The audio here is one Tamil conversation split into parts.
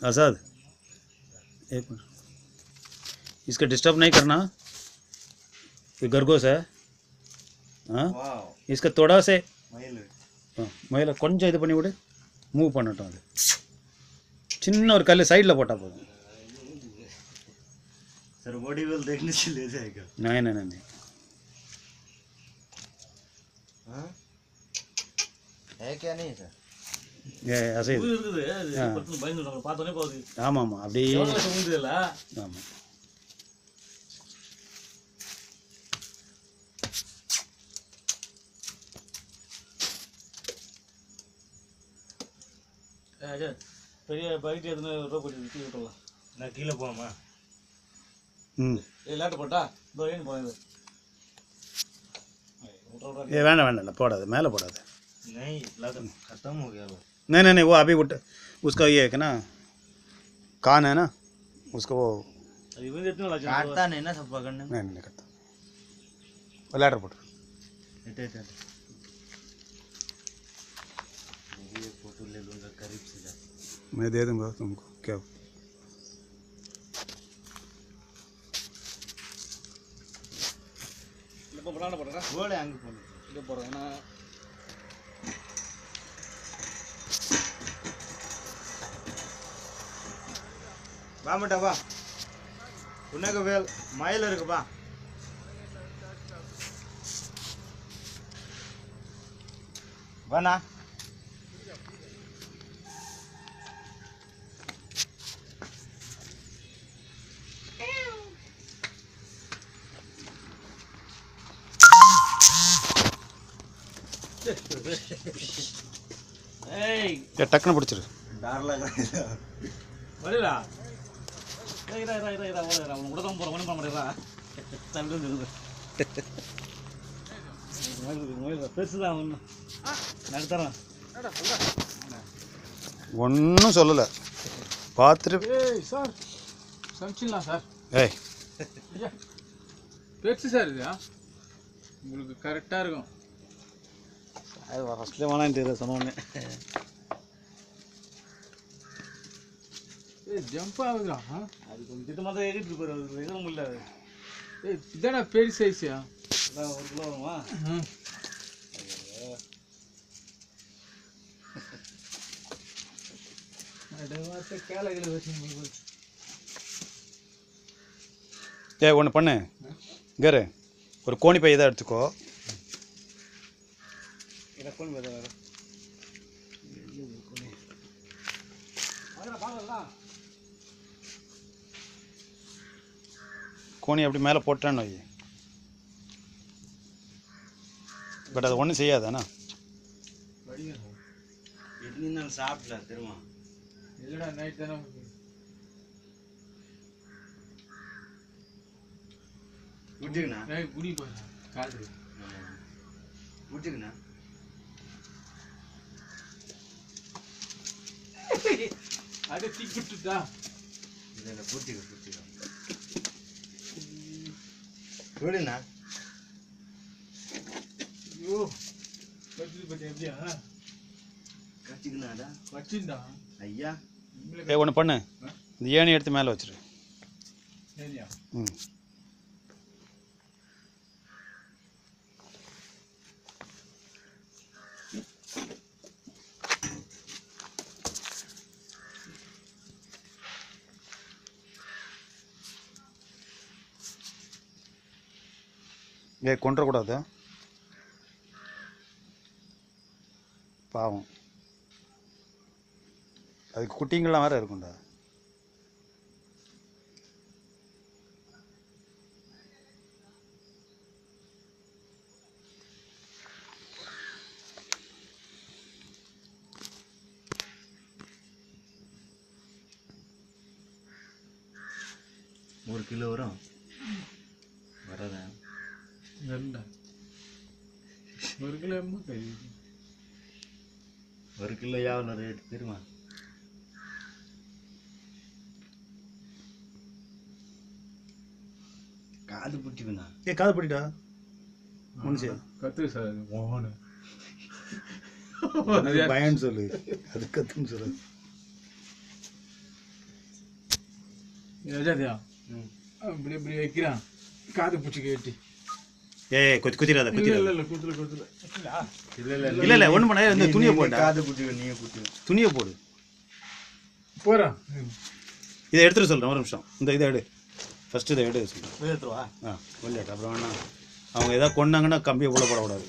आज़ाद एक मिनट इसका डिस्टर्ब नहीं करना ये खरगोश है हाँ इसका थोड़ा से ஆ, முயலை கொஞ்சம் இது பண்ணி விடு மூவ் பண்ணட்டும் அது சின்ன ஒரு கல் சைடில் போட்டால் போதும் सर बॉडी वेल देखने से ले जाएगा नहीं नहीं नहीं नहीं हाँ है क्या नहीं सर ஏ அசை உயிர் இருக்குது அது படுத்து பயந்து நம்ம பார்த்தோன்னே போகுது ஆமாம் ஆமாம் அப்படியே எவ்வளோ வருஷம் உண்டு இல்லை ஆமாம் பெரிய பைக் எதுனா ரோப் பண்ணி தூக்கி விட்டுறலாம் நான் கீழே போமா ம் ஏ லேட்டு போட்டா இதோ ஏன் போகுது ஏ வேண்டாம் வேண்டாம் இல்லை போடாது மேலே போடாது नहीं लगा खत्म हो गया वो नहीं नहीं नहीं वो अभी उठ उसका ये है कि ना कान है ना उसका वो அது இவங்க எத்தனை லட்சம் काटता नहीं ना सब पकड़ने में नहीं नहीं नहीं करता वो लैटर पोट इटे इटे मैं भी एक फोटो ले लूंगा करीब से जा मैं दे दूंगा तुमको क्या இப்போ பண்ணாட போடுறேன் बोले आगे फोन இங்கே போடுறேன் ஏன்னா வா மட்டா வா உனக்கு வேல் மயில் இருக்குப்பா வாண்ணா ஏய் ये टक्कन பிடிச்சிரு डर लग रहा है வரீரா ஏய் இரா இரா இரா இரா ஓடுறா உன் கூட தான் போகிறேன் ஒன்றும் பண்ண மாட்டேறா தமிழ் இருக்குது முயல் பெருசு தான் ஒன்று நான் தரேன் ஒன்றும் சொல்லலை பார்த்துட்டு ஏய் சார் சமைச்சிடலாம் சார் ஏய் பெருசு சார் இது உங்களுக்கு கரெக்டாக இருக்கும் அது ஃபஸ்ட்லேயே வேணான்ட்டு சொன்னோடனே ஏய் ஜம்ப் ஆகுதுடா ஆ? அது கொஞ்சம் திட்டமாக தான் ஏறிட்டு இருப்பாரு அது எதுவும் இல்லை அது ஏய் இதாடா பெரிய சைஸா அதான் ஒரு கிலோ வருமா கேளைகளை வச்சு ஏய் ஒன்று பண்ணு கேரு ஒரு கோணி பை இதை எடுத்துக்கோ எனக்கு வேறு வேறு கோணி அப்படி மேலே போட்டான்னு வை பட் அது ஒன்றும் செய்யாதாண்ணா इतनी नाल சாப்பிடல திரும்ப இல்லைடா நைட் தானே புடிச்சுக்கண்ணா நைட் குடி போய் காது புடிச்சுக்கண்ணா அட திக்கிட்டுடா இல்லை இல்லை புடிச்சுக்க புடிச்சுக்க விடுண்ணா ஐயோ பத்தி பத்தி எப்படியா கச்சிக்கண்ணாடா வச்சுண்டா ஐயா ஏய் ஒன்று பண்ணு இந்த ஏணி எடுத்து மேலே வச்சிரு சரியா ம் ஏய் கொண்டுறக்கூடாது பாவம் அதுக்கு குட்டிங்கெல்லாம் வேற இருக்கும்டா ஒரு கிலோ வரும் வராதா ரெண்டா ஒரு கிலோ எம்மா கை ஒரு கிலோ எவ்வளோ ரேட் தெரியுமா காது பிடிச்சிக்கண்ணா ஏ காது பிடிடா மனுஷன் கத்து சார் மோகன் எனக்கு பயம்னு சொல்லு அது கத்துன்னு சொல்லு எஜாதியா இப்படி இப்படி வைக்கிறான் காது பூச்சி கேட்டி ஏய் கொத்தி குத்திராத இல்ல குத்திராத இல்ல இல்ல குத்துல குத்துல இல்ல இல்ல இல்ல இல்ல ஒண்ணு பண்ண இந்த துணியை போட்டா காது குட்டி நீயே குட்டி துணியை போடு போறான் இதை எடுத்துட்டு சொல்றேன் ஒரு நிமிஷம் இந்த இதை எடு ஃபர்ஸ்ட் இதை எடு சொல்றேன் வெளியே எடுத்துருவா ஆ வெளியாட்டு அப்புறம் வேணா அவங்க ஏதாவது கொண்டாங்கன்னா கம்பியை கூட போடக்கூடாது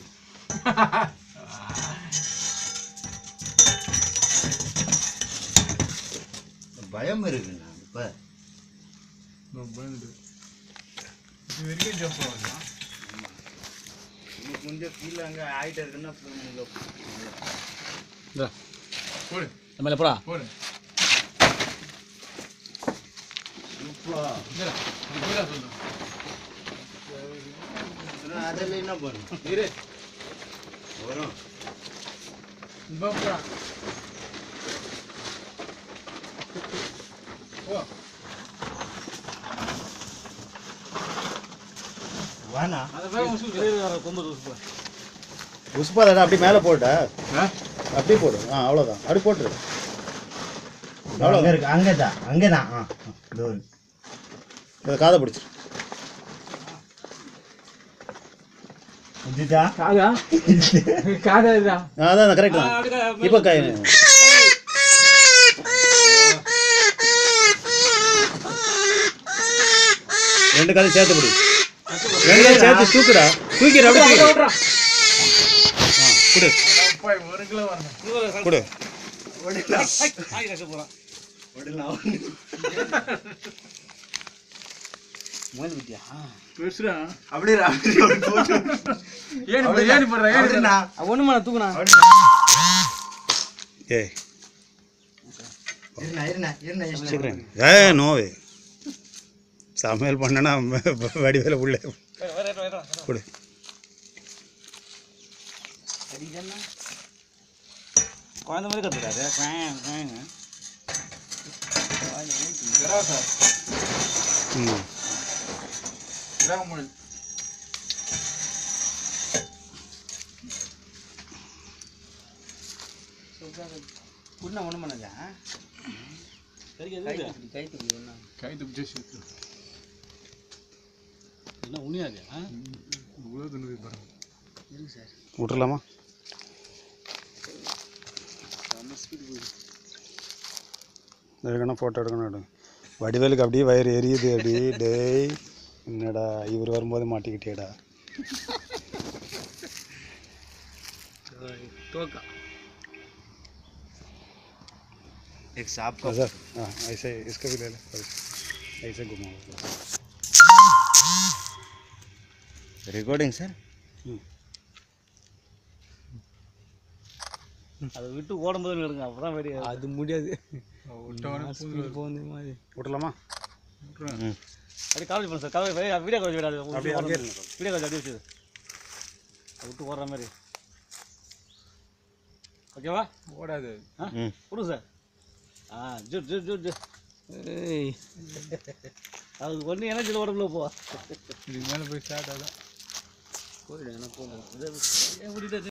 பயம் இருக்குண்ணா இப்ப பயந்துட்டு இது வரைக்கும் ஜம்ப் ஆகலாம் இன்னும் கொஞ்சம் கீழே அங்க ஆயிட்டு இருக்குன்னா அப்புறம் உள்ள இந்த போடு நம்ம இல்லை போடா போடு சூப்பரா. இந்தா, இது போடா சொல்லு அப்புறம் அதில் என்ன பண்ணும் இரு வரும் இந்த போடா ஓ வானா அதை வேக வச்சு கொம்பு தூசு உஸ்பாதடா அப்படி மேலே போட்டா ஆ அப்படியே போடு ஆ அவ்வளோதான் அப்படி போட்டுரு அங்க இருக்கு அங்கதான் அங்கதான் ஆ இதோ இருக்கு. இதை காதை பிடிச்சிரு இதுதா காதா காதா இதா ஆ, அதான் கரெக்ட் தான் இப்போ கை ரெண்டு காலையும் சேர்த்து பிடி ரெண்டு காலையும் சேர்த்து தூக்குடா தூக்கிடு அப்படியே தூக்கிடு. ஆ கொடு போய் ஒரு கிலோ வரணும் கொடு ஆகி கஷ்டப்படுறான் விடலாம் மொயில் வித்தியா பெருசுடா அப்படியே அப்படியே ஒரு photo. ஏறி போடுற ஏறி போடுற ஏறி போடுற அப்படின்னா ஒன்றுமா தூக்குண்ணா ஏய் இருண்ணா இருண்ணா இருண்ணா இருண்ணா. சீக்கிரம் ஏ நோவே சமையல் பண்ணனா வடிவேல உள்ள கொடு குழந்த மாதிரி கற்றுக்காரு கிடா சார் ம் கிடா முள் குடினா ஒன்றும் பண்ணாதா கை கை தூக்கி என்ன கை துப்பிச்சு சேர்த்து என்ன உண்மையா இவ்வளோ துணுது பாருங்க இருக்கு சார் விட்டுறலாமா எடுக்கணும் ஃபோட்டோ எடுக்கணும் எடு வடிவேலுக்கு அப்படியே வயிறு எரியுது அப்படி டேய் என்னடா இவர் வரும்போது மாட்டிக்கிட்டேடா தோக்கா एक सांप का सर हाँ ऐसे इसका भी ले ले ऐसे घुमाओ रिकॉर्डिंग सर அதை விட்டு ஓடும்போது எடுங்க அப்பதான் வெடி அது முடியாது விட்டவனே பூந்து போகுது மாதிரி விட்டுலாமா அப்படி காலேஜ் பண்ண சார் கதை வீடியோ காலேஜ் விடாது அப்படியே அப்படியே வீடியோ காலேஜ் அப்படியே வச்சுது அதை விட்டு ஓடுற மாதிரி ஓகேவா ஓடாது ஆ ம். கொடுங்க சார் ஆ ஜூட் ஜூட் ஜூட் ஜூட் ஏய் அது ஒன்று எனர்ஜியில் உடம்புல போ இதுக்கு மேலே போய் ஸ்டார்ட் ஆகும் போயிடு எனக்கு போகும்